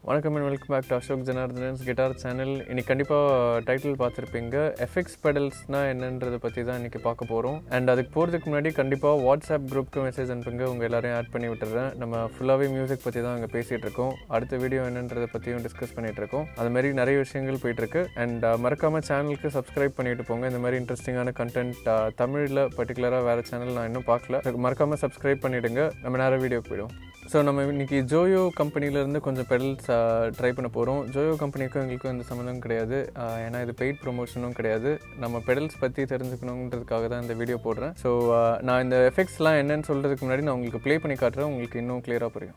வணக்கம் and welcome back to Ashok Janardhanan's guitar channel இன்னைக்கு கண்டிப்பாக டைட்டில் பார்த்துருப்பீங்க எஃப்எக்ஸ் பெடல்ஸ்னால் என்னன்றதை பற்றி தான் இன்றைக்கி பார்க்க போகிறோம் அண்ட் அதுக்கு போகிறதுக்கு முன்னாடி கண்டிப்பாக வாட்ஸ்அப் குரூப்க்கு மெசேஜ் அனுப்புங்க உங்கள் எல்லாரையும் ஆட் பண்ணி விட்டுறேன் நம்ம ஃபுல்லாகவே மியூசிக் பற்றி தான் அங்கே பேசிகிட்டு இருக்கோம் அடுத்த வீடியோ என்னன்றதை பற்றியும் டிஸ்கஸ் பண்ணிகிட்டு இருக்கோம் அது மாதிரி நிறைய விஷயங்கள் போயிட்டுருக்கு அண்ட் மறக்காமல் சேனலுக்கு சப்ஸ்கிரைப் பண்ணிட்டு போங்க இந்த மாதிரி இன்ட்ரெஸ்டிங்கான கண்டென்ட் தமிழில் பர்டிகுலராக வேறு சேனல் நான் இன்னும் பார்க்கல மறக்காமல் சப்ஸ்கிரைப் பண்ணிவிடுங்க நம்ம நேரம் வீடியோக்கு போயிடும் ஸோ நம்ம இன்னைக்கு ஜோயோ கம்பெனிலேருந்து கொஞ்சம் பெடல்ஸ் ட்ரை பண்ண போகிறோம் ஜோயோ கம்பெனிக்கும் எங்களுக்கும் எந்த சம்மந்தம் கிடையாது ஆஹ் ஏன்னா இது பெய்ட் ப்ரொமோஷனும் கிடையாது நம்ம பெடல்ஸ் பற்றி தெரிஞ்சுக்கணுன்றதுக்காக தான் இந்த வீடியோ போடுறேன் ஸோ நான் இந்த எஃபெக்ட்ஸ்லாம் என்னன்னு சொல்கிறதுக்கு முன்னாடி நான் உங்களுக்கு ப்ளே பண்ணி காட்டுறேன் உங்களுக்கு இன்னும் கிளியராக புரியும்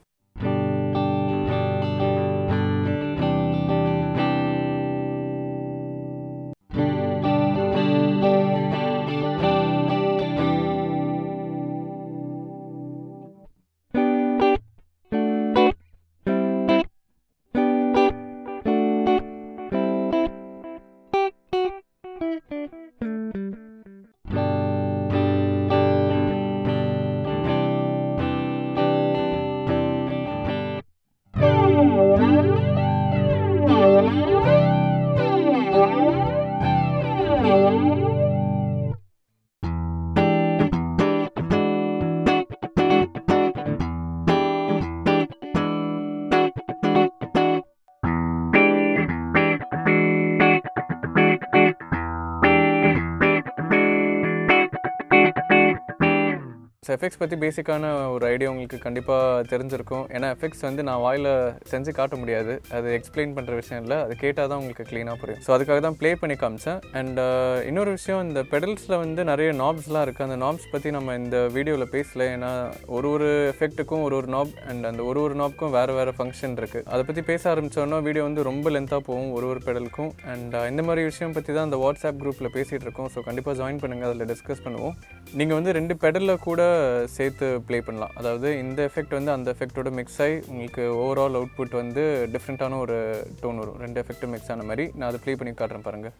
ஸோ எஃபெக்ட்ஸ் பற்றி பேசிக்கான ஒரு ஐடியா உங்களுக்கு கண்டிப்பாக தெரிஞ்சிருக்கும் ஏன்னா எஃபெக்ட்ஸ் வந்து நான் வாயில் செஞ்சு காட்ட முடியாது அது எக்ஸ்பிளைன் பண்ணுற விஷயம் இல்லை அது கேட்டால் தான் உங்களுக்கு க்ளீனாக புரியும் ஸோ அதுக்காக தான் ப்ளே பண்ணி காமிச்சேன் அண்ட் இன்னொரு விஷயம் இந்த பெடல்ஸில் வந்து நிறைய நாப்ஸ்லாம் இருக்குது அந்த நாப்ஸ் பற்றி நம்ம இந்த வீடியோவில் பேசல ஏன்னா ஒரு ஒரு எஃபெக்ட்டுக்கும் ஒரு ஒரு நாப் அண்ட் அந்த ஒரு ஒரு நாப்க்கும் வேறு வேறு ஃபங்க்ஷன் இருக்குது அதை பற்றி பேச ஆரம்பித்தோன்னா வீடியோ வந்து ரொம்ப லென்த்தாக போகும் ஒரு ஒரு பெடலுக்கும் அண்ட் இந்த மாதிரி விஷயம் பற்றி தான் அந்த வாட்ஸ்அப் குரூப்பில் பேசிகிட்டு இருக்கோம் ஸோ கண்டிப்பாக ஜாயின் பண்ணுங்கள் அதில் டிஸ்கஸ் பண்ணுவோம் நீங்கள் வந்து ரெண்டு பெடலில் கூட சேர்த்து ப்ளே பண்ணலாம் அதாவது இந்த எஃபெக்ட் வந்து அந்த எஃபெக்ட்டோட மிக்ஸ் ஆகி உங்களுக்கு ஓவரால் அவுட்புட் வந்து டிஃப்ரெண்ட்டான ஒரு டோன் வரும் ரெண்டு எஃபெக்ட்டும் மிக்ஸ் ஆன மாதிரி நான் அதை ப்ளே பண்ணி காட்டுறேன் பாருங்கள்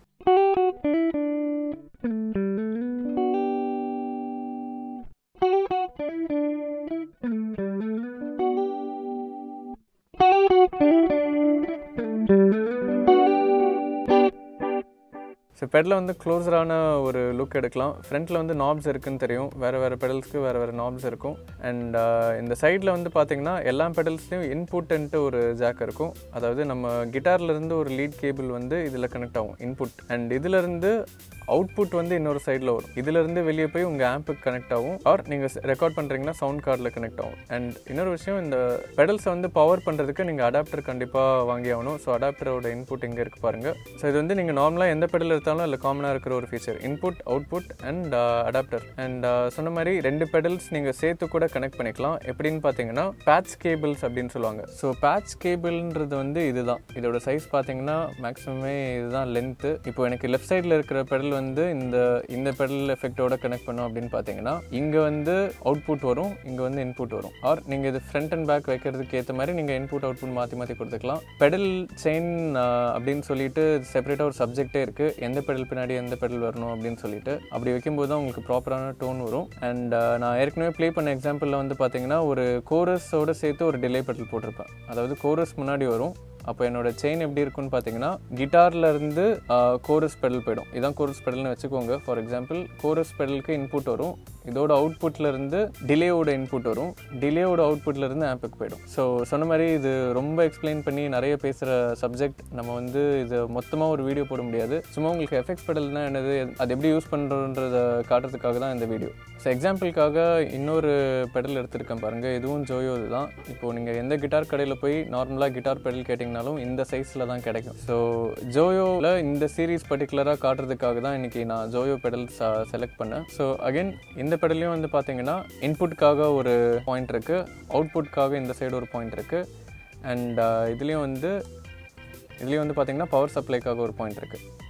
ஸோ பெடலில் வந்து க்ளோஸரான ஒரு லுக் எடுக்கலாம் ஃப்ரண்ட்டில் வந்து நாப்ஸ் இருக்குன்னு தெரியும் வேறு வேறு பெடல்ஸ்க்கு வேறு வேறு நாப்ஸ் இருக்கும் அண்ட் இந்த சைடில் வந்து பார்த்தீங்கன்னா எல்லா பெடல்ஸ்லையும் இன்புட்டுன்ட்டு ஒரு ஜாக் இருக்கும் அதாவது நம்ம கிட்டார்லேருந்து ஒரு லீட் கேபிள் வந்து இதில் கனெக்ட் ஆகும் இன்புட் அண்ட் இதிலேருந்து அவுட்புட் வந்து இன்னொரு சைடில் வரும் இதுலேருந்து வெளியே போய் உங்கள் ஆம்புக்கு கனெக்ட் ஆகும் ஆர் நீங்கள் ரெக்கார்ட் பண்ணுறீங்கன்னா சவுண்ட் கார்டில் கனெக்ட் ஆகும் அண்ட் இன்னொரு விஷயம் இந்த பெடல்ஸை வந்து பவர் பண்ணுறதுக்கு நீங்கள் அடாப்டர் கண்டிப்பாக வாங்கி ஆகணும் ஸோ அடாப்டரோட இன்புட் இங்கே இருக்குது பாருங்கள் ஸோ இது வந்து நீங்கள் நார்மலாக எந்த பெடல் எடுத்தாலும் இல்லை காமனாக இருக்கிற ஒரு feature input output and adapter and சொன்ன மாதிரி ரெண்டு பெடல்ஸ் நீங்கள் சேர்த்து கூட கனெக்ட் பண்ணிக்கலாம் எப்படின்னு பார்த்தீங்கன்னா பேட்ச் கேபிள்ஸ் அப்படின்னு சொல்லுவாங்க ஸோ பேட்ச் கேபிள்ன்றது வந்து இதுதான் இதோட சைஸ் பார்த்தீங்கன்னா மேக்ஸிமமே இதுதான் லென்த்து இப்போ எனக்கு லெஃப்ட் சைடில் இருக்கிற பெடல் வந்து இந்த இந்த பெடல் எஃபெக்டோட கனெக்ட் பண்ணோம் அப்படின்னு பார்த்தீங்கன்னா இங்கே வந்து அவுட்புட் வரும் இங்கே வந்து இன்புட் வரும் ஆர் நீங்கள் இது ஃப்ரண்ட் அண்ட் பேக் வைக்கிறதுக்கு ஏற்ற மாதிரி நீங்கள் இன்புட் அவுட்புட் மாற்றி மாற்றி கொடுத்துக்கலாம் பெடல் செயின் அப்படின்னு சொல்லிட்டு செப்பரேட்டாக ஒரு சப்ஜெக்டே இருக்குது எந்த பெடல் பின்னாடி எந்த பெடல் வரணும் அப்படின்னு சொல்லிட்டு அப்படி வைக்கும்போது தான் உங்களுக்கு ப்ராப்பரான டோன் வரும் அண்ட் நான் ஏற்கனவே ப்ளே பண்ண எக்ஸாம்பிளில் வந்து பார்த்தீங்கன்னா ஒரு கோரஸோடு சேர்த்து ஒரு டிலே பெடல் போட்டிருப்பேன் அதாவது கோரஸ் முன்னாடி வரும் அப்போ என்னோட செயின் எப்படி இருக்குன்னு பார்த்தீங்கன்னா கிட்டார்ல இருந்து கோரஸ் பெடல் போயிடும் இதான் கோரஸ் பெடல்னு வச்சுக்கோங்க ஃபார் எக்ஸாம்பிள் கோரஸ் பெடலுக்கு இன்புட் வரும் இதோட அவுட்புட்ல இருந்து டிலேவோட இன்புட் வரும் டிலேவோட அவுட்புட்ல இருந்து ஆம்புக்கு போயிடும் ஸோ சொன்ன மாதிரி இது ரொம்ப எக்ஸ்பிளைன் பண்ணி நிறைய பேசுகிற சப்ஜெக்ட் நம்ம வந்து இது மொத்தமாக ஒரு வீடியோ போட முடியாது சும்மா உங்களுக்கு எஃபெக்ட்ஸ் பெடல்னா என்னது அது எப்படி யூஸ் பண்ணுறோன்றத காட்டுறதுக்காக தான் இந்த வீடியோ ஸோ எக்ஸாம்பிளுக்காக இன்னொரு பெடல் எடுத்திருக்கேன் பாருங்கள் இதுவும் ஜோயோ தான் இப்போது நீங்கள் எந்த கிட்டார் கடையில் போய் நார்மலாக கிட்டார் பெடல் கேட்டிங்கனாலும் இந்த சைஸில் தான் கிடைக்கும் ஸோ ஜோயோவில் இந்த சீரீஸ் பர்டிகுலராக காட்டுறதுக்காக தான் இன்றைக்கி நான் ஜோயோ பெடல்ஸ் செலக்ட் பண்ணேன் ஸோ அகைன் இந்த பெடல்லையும் வந்து பார்த்தீங்கன்னா இன்புட்காக ஒரு பாயிண்ட் இருக்குது அவுட்புட்காக இந்த சைடு ஒரு பாயிண்ட் இருக்குது அண்ட் இதுலேயும் வந்து இதுலேயும் வந்து பார்த்தீங்கன்னா பவர் சப்ளைக்காக ஒரு பாயிண்ட் இருக்குது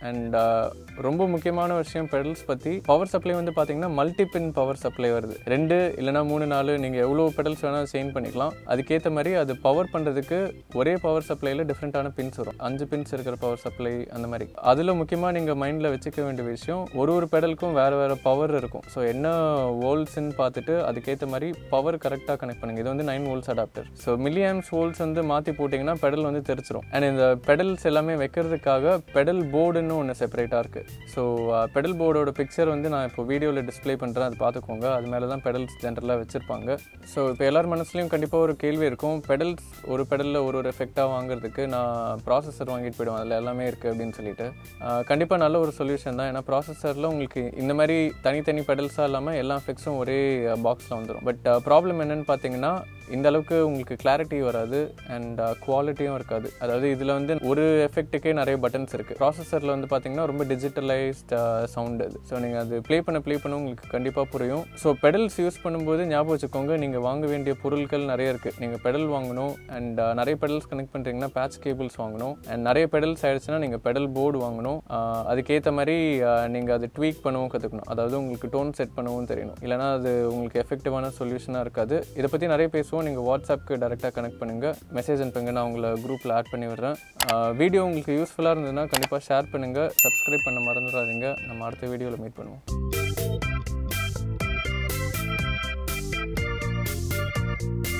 அண்ட் ரொம்ப முக்கியமான விஷயம் பெடல்ஸ் பற்றி பவர் சப்ளை வந்து பார்த்தீங்கன்னா மல்டி பின் பவர் சப்ளை வருது ரெண்டு இல்லைனா மூணு நாலு நீங்கள் எவ்வளோ பெடல்ஸ் வேணால் சேஞ்ச் பண்ணிக்கலாம் அதுக்கேற்ற மாதிரி அது பவர் பண்ணுறதுக்கு ஒரே பவர் சப்ளையில் டிஃப்ரெண்ட்டான பின்ஸ் வரும் அஞ்சு பின்ஸ் இருக்கிற பவர் சப்ளை அந்த மாதிரி அதில் முக்கியமாக நீங்கள் மைண்டில் வச்சுக்க வேண்டிய விஷயம் ஒரு ஒரு பெடலுக்கும் வேறு வேறு பவர் இருக்கும் ஸோ என்ன வோல்ட்ஸ்ன்னு பார்த்துட்டு அதுக்கேற்ற மாதிரி பவர் கரெக்டாக கனெக்ட் பண்ணுங்க இது வந்து nine volts adapter so milliamps volts வந்து மாற்றி போட்டிங்கன்னா பெடல் வந்து தெரிச்சிரும் அண்ட் இந்த பெடல்ஸ் எல்லாமே வைக்கிறதுக்காக பெடல் போர்டுன்னு ஒன்று செப்பரேட்டாக இருக்குது ஸோ பெடல் போர்டோட பிக்சர் வந்து நான் இப்போ வீடியோவில் டிஸ்ப்ளே பண்ணுறேன் அது பார்த்துக்கோங்க அது மேலே தான் பெடல்ஸ் ஜென்ரலாக வச்சுருப்பாங்க ஸோ இப்போ எல்லார் மனசுலையும் கண்டிப்பாக ஒரு கேள்வி இருக்கும் பெடல்ஸ் ஒரு பெடலில் ஒரு ஒரு எஃபெக்டாக வாங்குறதுக்கு நான் ப்ராசஸர் வாங்கிட்டு போயிடுவேன் அதில் எல்லாமே இருக்குது அப்படின்னு சொல்லிட்டு கண்டிப்பாக நல்ல ஒரு சொல்யூஷன் தான் ஏன்னா ப்ராசஸரில் உங்களுக்கு இந்த மாதிரி தனித்தனி பெடல்ஸாக இல்லாமல் எல்லா எஃபெக்ட்ஸும் ஒரே பாக்ஸில் வந்துடும் பட் ப்ராப்ளம் என்னன்னு பார்த்தீங்கன்னா இந்த அளவுக்கு உங்களுக்கு கிளாரிட்டி வராது அண்ட் குவாலிட்டியும் இருக்காது அதாவது இதில் வந்து ஒரு எஃபெக்ட்டுக்கே நிறைய பட்டன்ஸ் இருக்குது ப்ராசஸரில் வந்து பார்த்தீங்கன்னா ரொம்ப டிஜிட்டலைஸ்ட் சவுண்ட் அது ஸோ நீங்கள் அது ப்ளே பண்ண ப்ளே பண்ண உங்களுக்கு கண்டிப்பாக புரியும் ஸோ பெடல்ஸ் யூஸ் பண்ணும்போது ஞாபகம் வச்சுக்கோங்க நீங்கள் வாங்க வேண்டிய பொருட்கள் நிறைய இருக்குது நீங்கள் பெடல் வாங்கணும் அண்ட் நிறைய பெடல்ஸ் கனெக்ட் பண்ணுறீங்கன்னா பேட்ச் கேபிள்ஸ் வாங்கணும் அண்ட் நிறைய பெடல்ஸ் ஆயிடுச்சுன்னா நீங்கள் பெடல் போர்டு வாங்கணும் ஆஹ் அதுக்கேற்ற மாதிரி நீங்கள் அது ட்வீக் பண்ணவும் கற்றுக்கணும் அதாவது உங்களுக்கு டோன் செட் பண்ணவும் தெரியணும் இல்லைனா அது உங்களுக்கு எஃபெக்டிவான சொல்யூஷனாக இருக்காது இதை பற்றி நிறைய பேசுவோம் நீங்கள் வாட்ஸ்அப்க்கு டேரெக்டாக கனெக்ட் பண்ணுங்கள் மெசேஜ் அனுப்புங்க நான் உங்களை குரூப்பில் ஆட் பண்ணி விடுறேன் வீடியோ உங்களுக்கு யூஸ்ஃபுல்லாக இருந்ததுன்னா கண்டிப்பாக ஷேர் பண்ணுங்கள் சப்ஸ்கிரைப் பண்ண மறந்துடாதீங்க நம்ம அடுத்த வீடியோவில் மீட் பண்ணுவோம்